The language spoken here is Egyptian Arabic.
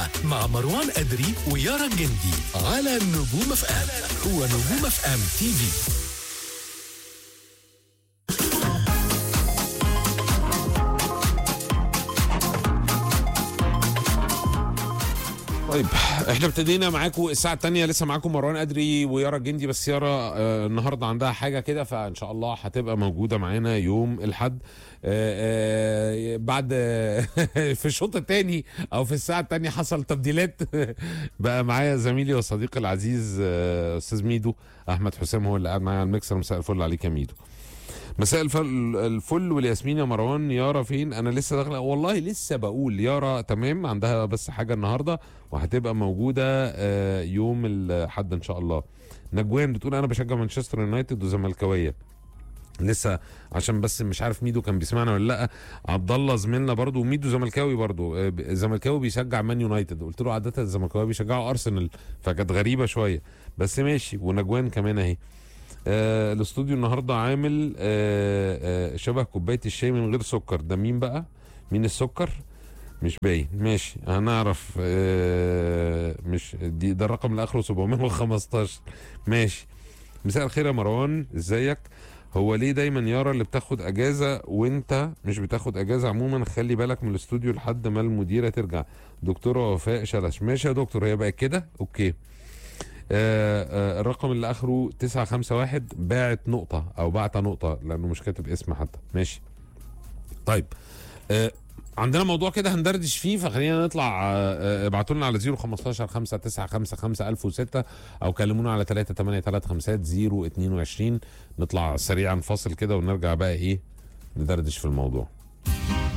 الساعة مع مروان أدري ويارا جندي على نجوم اف ام ونجوم اف ام تي في طيب احنا ابتدينا معاكم الساعة التانية لسه معاكم مروان أدري ويارا الجندي بس يارا آه النهاردة عندها حاجة كده فإن شاء الله هتبقى موجودة معانا يوم الحد آه آه بعد في الشوط الثاني أو في الساعة التانية حصل تبديلات بقى معايا زميلي وصديقي العزيز آه أستاذ ميدو أحمد حسام هو اللي قاعد معايا على المكسر مساء الفل عليك يا ميدو مساء الفل الفل والياسمين يا مروان يارا فين انا لسه داخله والله لسه بقول يارا تمام عندها بس حاجه النهارده وهتبقى موجوده آه، يوم الاحد ان شاء الله نجوان بتقول انا بشجع مانشستر يونايتد وزملكاويه لسه عشان بس مش عارف ميدو كان بيسمعنا ولا لا عبد الله زميلنا برضو وميدو زملكاوي برضو آه، ب- زملكاوي بيشجع مان يونايتد قلت له عاده الزملكاويه بيشجعوا ارسنال فكانت غريبه شويه بس ماشي ونجوان كمان اهي آه الاستوديو النهارده عامل آه آه شبه كوبايه الشاي من غير سكر ده مين بقى مين السكر مش باين ماشي هنعرف آه مش دي ده الرقم اللي اخره 715 ماشي مساء الخير يا مروان ازيك هو ليه دايما يارا اللي بتاخد اجازه وانت مش بتاخد اجازه عموما خلي بالك من الاستوديو لحد ما المديره ترجع دكتوره وفاء شلش ماشي يا دكتور هي بقت كده اوكي آه، آه، الرقم اللي اخره 951 باعت نقطة او بعت نقطة لانه مش كاتب اسم حتى ماشي طيب آه، عندنا موضوع كده هندردش فيه فخلينا نطلع آه، آه، ابعتوا لنا على 015 595 1006 او كلمونا على 383 022 نطلع سريعا فاصل كده ونرجع بقى ايه ندردش في الموضوع